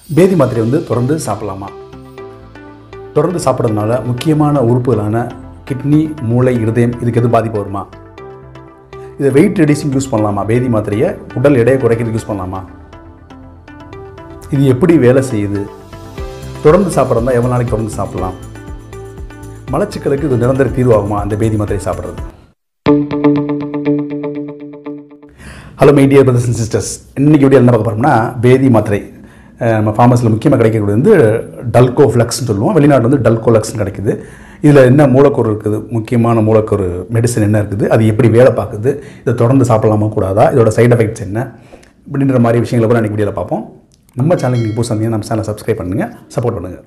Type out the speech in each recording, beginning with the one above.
பேதி மாத்திரை வந்து தொடர்ந்து சாப்பிடலாமா தொடர்ந்து சாப்பிட்றதுனால முக்கியமான உறுப்புகளான கிட்னி மூளை இருதயம் இதுக்கு எது பாதிப்பு வருமா இதை வெயிட் ரெடியூசிங் யூஸ் பண்ணலாமா பேதி மாத்திரையை உடல் எடையை குறைக்கிறதுக்கு யூஸ் பண்ணலாமா இது எப்படி வேலை செய்யுது தொடர்ந்து சாப்பிட்றதா எவ்வளோ நாளைக்கு தொடர்ந்து சாப்பிடலாம் மலச்சிக்கலுக்கு இது நிரந்தர தீர்வாகுமா அந்த பேதி மாத்திரை சாப்பிட்றது hello my dear brothers and sisters இன்னைக்கு வீடியோ என்ன பார்க்க போகிறோம்னா பேதி மாத்திரை அஹ் நம்ம ஃபார்மஸில் முக்கியமாக கிடைக்கக்கூடியது வந்து டல்கோ ஃப்ளக்ஸ்னு சொல்லுவோம் வெளிநாட்டு வந்து டல்கோ லக்ஸ்னு கிடைக்குது இதில் என்ன மூலக்கூறு இருக்குது முக்கியமான மூலக்கூறு மெடிசன் என்ன இருக்குது அது எப்படி வேலை பார்க்குது இதை தொடர்ந்து சாப்பிடலாமா கூடாதா இதோட சைடு எஃபெக்ட்ஸ் என்ன இப்படின்ற மாதிரி விஷயங்களை கூட அன்றைக்கி வீடியோவில் பார்ப்போம் நம்ம சேனலுக்கு நீங்கள் புதுசாக இருந்தீங்கன்னா நம்ம சேனலை சப்ஸ்கிரைப் பண்ணுங்கள் சப்போர்ட் பண்ணுங்கள்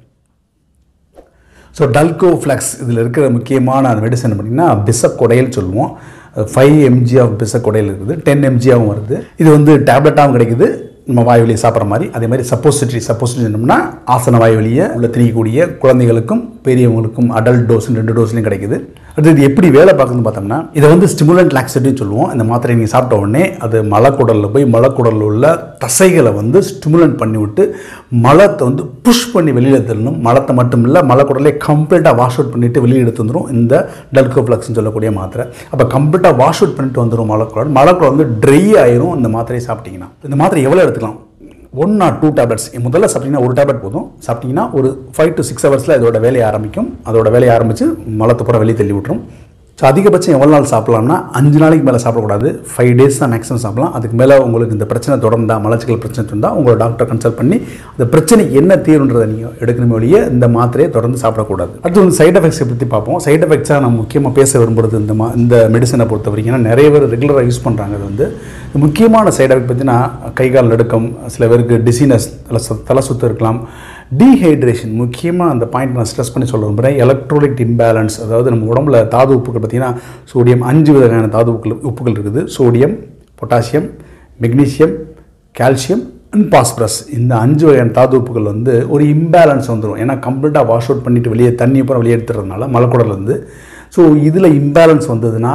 ஸோ டல்கோ ஃப்ளக்ஸ் இதில் இருக்கிற முக்கியமான அந்த மெடிசன் அப்படின்னா பிசப் கொடையல் சொல்லுவோம் ஃபைவ் எம்ஜி ஆஃப் பிசப் கொடையல் இருக்குது டென் எம்ஜியாகவும் வருது இது வந்து டேப்லெட்டாகவும் கிடைக்குது நம்ம வாய் வழியை சாப்பிட்ற மாதிரி அதே மாதிரி சப்போசிட்ரி சப்போசிட்ரி என்னம்னா ஆசன வாய் வழியை உள்ள திணிக்கக்கூடிய குழந்தைகளுக்கும் பெரியவங்களுக்கும் அடல்ட் டோஸ் ரெண்டு டோஸ்லையும் கிடைக்குது அடுத்து இது எப்படி வேலை பார்க்குதுன்னு பார்த்தோம்னா இதை வந்து ஸ்டிமுலண்ட் லாக்ஸேட்டிவ் சொல்லுவோம் இந்த மாத்திரை நீங்கள் சாப்பிட்ட உடனே அது மலக்குடலில் போய் மலக்குடலில் உள்ள தசைகளை வந்து ஸ்டிமுலண்ட் பண்ணி விட்டு மலத்தை வந்து புஷ் பண்ணி வெளியில் தள்ளணும் மலத்தை மட்டும் இல்லை மலக்குடலே கம்ப்ளீட்டாக வாஷ் அவுட் பண்ணிவிட்டு வெளியே எடுத்து வந்துடும் இந்த டல்கோஃப்ளக்ஸ்னு சொல்லக்கூடிய மாத்திரை அப்போ கம்ப்ளீட்டாக வாஷ் அவுட் பண்ணிட்டு வந்துடும் மலக்குடல் மலக்குடல் வந்து ட்ரை ஆயிரும் இந்த மாத்திரையை சாப்பிட்டீங்கன்னா இந்த மாத்திரை எவ்வளோ எடுத்துக்கலாம் ஒன் ஆர் டூ டேப்லெட்ஸ் முதல்ல சாப்பிட்டீங்கன்னா ஒரு டேப்லெட் போதும் சாப்பிட்டீங்கன்னா ஒரு ஃபைவ் டு சிக்ஸ் ஹவர்ஸில் இதோட வேலையை ஆரம்பிக்கும் அதோட வேலையை ஆரம்பித்து மலத்தை பூரா வெளியே தள்ளி விட்டுரும் ஸோ அதிகபட்சம் எவ்வளோ நாள் சாப்பிட்லாம்னா அஞ்சு நாளைக்கு மேலே சாப்பிடக்கூடாது ஃபைவ் டேஸ் தான் மேக்ஸிமம் சாப்பிடலாம் அதுக்கு மேலே உங்களுக்கு இந்த பிரச்சனை தொடர்ந்தா மலச்சிக்கல் பிரச்சனை இருந்தால் உங்களோட டாக்டர் கன்சல்ட் பண்ணி அந்த பிரச்சனைக்கு என்ன தீர்வுன்றதை நீங்கள் எடுக்கணுமே ஒழிய இந்த மாத்திரையை தொடர்ந்து சாப்பிடக்கூடாது அடுத்து வந்து சைட் எஃபெக்ட்ஸை பற்றி பார்ப்போம் சைட் எஃபெக்ட்ஸாக நம்ம முக்கியமாக பேச விரும்புறது இந்த மா இந்த மெடிசனை பொறுத்த வரைக்கும் ஏன்னா நிறைய பேர் ரெகுலராக யூஸ் பண்ணுறாங்க அது வந்து முக்கியமான சைட் எஃபெக்ட் பார்த்தீங்கன்னா கை கால் நடுக்கம் சில பேருக்கு டிசீனஸ் தலை சு தலை சுத்தம் இருக்கலாம் டீஹைட்ரேஷன் முக்கியமாக அந்த பாயிண்ட் நான் ஸ்ட்ரெஸ் பண்ணி சொல்ல விரும்புகிறேன் எலக்ட்ரோலைட் இம்பேலன்ஸ் அதாவது நம்ம உடம்புல தாது உப்புகள் பார்த்திங்கன்னா சோடியம் அஞ்சு வகையான தாது உப்புகள் உப்புகள் இருக்குது sodium potassium magnesium calcium and phosphorus இந்த அஞ்சு வகையான தாது உப்புகள் வந்து ஒரு இம்பேலன்ஸ் வந்துடும் ஏன்னா கம்ப்ளீட்டாக வாஷ் அவுட் பண்ணிவிட்டு வெளியே தண்ணி அப்புறம் வெளியே எடுத்துறதுனால மலக்குடல் வந்து ஸோ இதில் இம்பேலன்ஸ் வந்ததுன்னா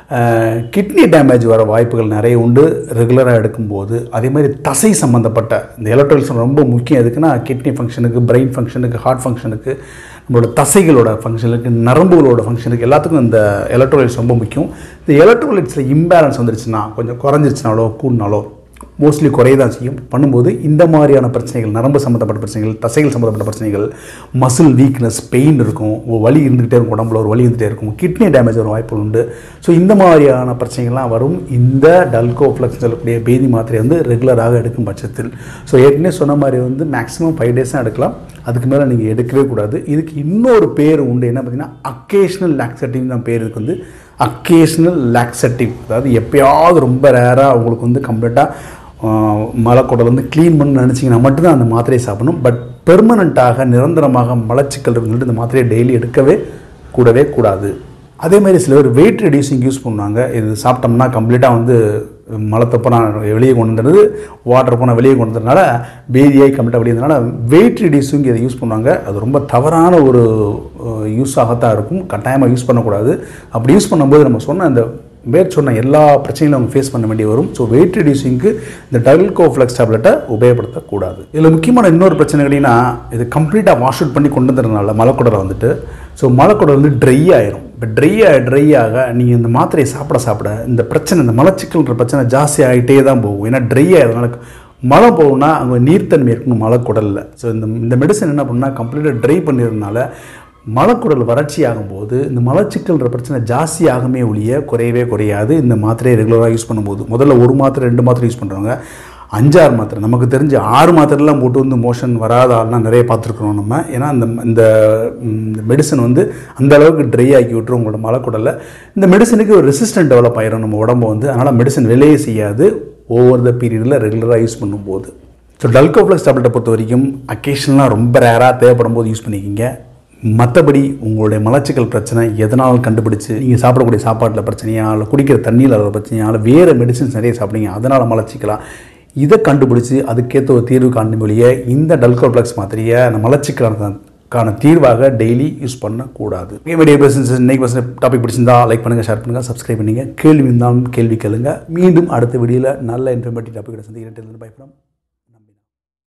கிட்னி டேமேஜ் வர வாய்ப்புகள் நிறைய உண்டு ரெகுலராக எடுக்கும்போது அதே மாதிரி தசை சம்மந்தப்பட்ட இந்த எலக்ட்ரானிக்ஸ் ரொம்ப முக்கியம் எதுக்குன்னா கிட்னி ஃபங்க்ஷனுக்கு பிரெயின் ஃபங்க்ஷனுக்கு ஹார்ட் ஃபங்க்ஷனுக்கு நம்மளோட தசைகளோட ஃபங்க்ஷனுக்கு நரம்புகளோட ஃபங்க்ஷனுக்கு எல்லாத்துக்கும் இந்த எலக்ட்ரோலைட்ஸ் ரொம்ப முக்கியம் இந்த எலக்ட்ரோலைட்ஸில் இம்பேலன்ஸ் வந்துருச்சுன்னா கொஞ்சம் குறைஞ்சிருச்சுனாலோ கூடினாலோ மோஸ்ட்லி குறைய தான் செய்யும் பண்ணும்போது இந்த மாதிரியான பிரச்சனைகள் நரம்பு சம்மந்தப்பட்ட பிரச்சனைகள் தசைகள் சம்மந்தப்பட்ட பிரச்சனைகள் மசில் வீக்னஸ் பெயின் இருக்கும் ஒரு வலி இருந்துகிட்டே இருக்கும் உடம்புல ஒரு வலி இருந்துகிட்டே இருக்கும் கிட்னி டேமேஜ் வர வாய்ப்புகள் உண்டு ஸோ இந்த மாதிரியான பிரச்சனைகள்லாம் வரும் இந்த டல்கோ ஃப்ளக்ஸ் சொல்லக்கூடிய பேதி மாத்திரை வந்து ரெகுலராக எடுக்கும் பட்சத்தில் ஸோ ஏற்கனவே சொன்ன மாதிரி வந்து மேக்ஸிமம் ஃபைவ் டேஸ் தான் எடுக்கலாம் அதுக்கு மேலே நீங்கள் எடுக்கவே கூடாது இதுக்கு இன்னொரு பேர் உண்டு என்ன பார்த்தீங்கன்னா அக்கேஷ்னல் லாக்ஸேட்டிவ் தான் பேர் இதுக்கு வந்து அக்கேஷ்னல் லாக்ஸேட்டிவ் அதாவது எப்பயாவது ரொம்ப ரேராக உங்களுக்கு வந்து கம்ப்ளீட்டாக மலைக்குடல் வந்து க்ளீன் பண்ணு நினச்சிங்கன்னா மட்டும்தான் அந்த மாத்திரையை சாப்பிடணும் பட் பெர்மனண்ட்டாக நிரந்தரமாக மலச்சிக்கல் இருக்குன்னு இந்த மாத்திரையை டெய்லி எடுக்கவே கூடவே கூடாது அதே மாதிரி சில பேர் வெயிட் ரெடியூசிங் யூஸ் பண்ணுவாங்க இது சாப்பிட்டோம்னா கம்ப்ளீட்டாக வந்து மலத்தை போனால் வெளியே கொண்டு வந்துடுது வாட்டர் போனால் வெளியே கொண்டு வந்ததுனால பேதியாகி கம்ப்ளீட்டாக வெளியே வந்ததுனால வெயிட் ரெடியூசிங் இதை யூஸ் பண்ணுவாங்க அது ரொம்ப தவறான ஒரு யூஸ் ஆகத்தான் இருக்கும் கட்டாயமாக யூஸ் பண்ணக்கூடாது அப்படி யூஸ் பண்ணும்போது நம்ம சொன்ன அந்த மேற் சொன்ன எல்லா பிரச்சனைகளும் அவங்க ஃபேஸ் பண்ண வேண்டி வரும் ஸோ வெயிட் ரெடியூசிங்க்கு இந்த டல்கோஃப்ளெக்ஸ் டேப்லெட்டை உபயோகப்படுத்தக்கூடாது இதில் முக்கியமான இன்னொரு பிரச்சனை கேட்டிங்கன்னா இது கம்ப்ளீட்டாக வாஷ் அவுட் பண்ணி கொண்டு வந்துறதுனால மலைக்குடலை வந்துட்டு ஸோ மலைக்குடல் வந்து ட்ரை ஆயிரும் இப்போ ட்ரை ஆக ட்ரை ஆக நீங்கள் இந்த மாத்திரையை சாப்பிட சாப்பிட இந்த பிரச்சனை இந்த மலச்சிக்கல்ன்ற பிரச்சனை ஜாஸ்தி ஆகிட்டே தான் போகும் ஏன்னா ட்ரை ஆகிறதுனால மழை போகும்னா அங்கே நீர்த்தன்மை இருக்கணும் மலைக்குடலில் ஸோ இந்த இந்த மெடிசன் என்ன பண்ணால் கம்ப்ளீட்டாக ட்ரை பண்ணிடுறதுனால மலக்குடல் வறட்சி ஆகும்போது இந்த மலச்சிக்கல்ன்ற பிரச்சனை ஜாஸ்தி ஆகுமே ஒழிய குறையவே குறையாது இந்த மாத்திரையை ரெகுலராக யூஸ் பண்ணும்போது முதல்ல ஒரு மாத்திரை ரெண்டு மாத்திரை யூஸ் பண்ணுறவங்க அஞ்சாறு மாத்திரை நமக்கு தெரிஞ்சு ஆறு மாத்திரைலாம் போட்டு வந்து மோஷன் வராத ஆள்லாம் நிறைய பார்த்துருக்குறோம் நம்ம ஏன்னா இந்த இந்த மெடிசன் வந்து அந்த அளவுக்கு ட்ரை ஆக்கி விட்டுரும் உங்களோட மலக்குடலில் இந்த மெடிசனுக்கு ஒரு ரெசிஸ்டன்ட் டெவலப் ஆயிரும் நம்ம உடம்பு வந்து அதனால் மெடிசன் வேலையே செய்யாது ஓவர் த பீரியடில் ரெகுலராக யூஸ் பண்ணும்போது ஸோ டல்கோஃப்ளக்ஸ் டேப்லெட்டை பொறுத்த வரைக்கும் அக்கேஷனலாக ரொம்ப ரேராக தேவைப்படும் போது யூஸ் பண்ணிக்கிங்க மற்றபடி உங்களுடைய மலச்சிக்கல் பிரச்சனை எதனால் கண்டுபிடிச்சு நீங்கள் சாப்பிடக்கூடிய சாப்பாட்டில் பிரச்சனையா இல்லை குடிக்கிற தண்ணியில் வர பிரச்சனையா இல்லை வேறு மெடிசின்ஸ் நிறைய சாப்பிடுங்க அதனால் மலச்சிக்கலாம் இதை கண்டுபிடிச்சி அதுக்கேற்ற ஒரு தீர்வு காணும் வழியே இந்த டல்கோப்ளெக்ஸ் மாத்திரையை அந்த மலச்சிக்கலான கான தீர்வாக டெய்லி யூஸ் பண்ணக்கூடாது மீடியா பர்சன்ஸ் இன்னைக்கு பர்சன் டாபிக் பிடிச்சிருந்தா லைக் பண்ணுங்கள் ஷேர் பண்ணுங்கள் சப்ஸ்கிரைப் பண்ணுங்கள் கேள்வி இருந்தாலும் கேள்வி கேளுங்க மீண்டும் அடுத்த வீடியோவில் நல்ல இன்ஃபர்மேட்டிவ் டாபிக் சந்திக்கிறேன் பை ஃப்ரம்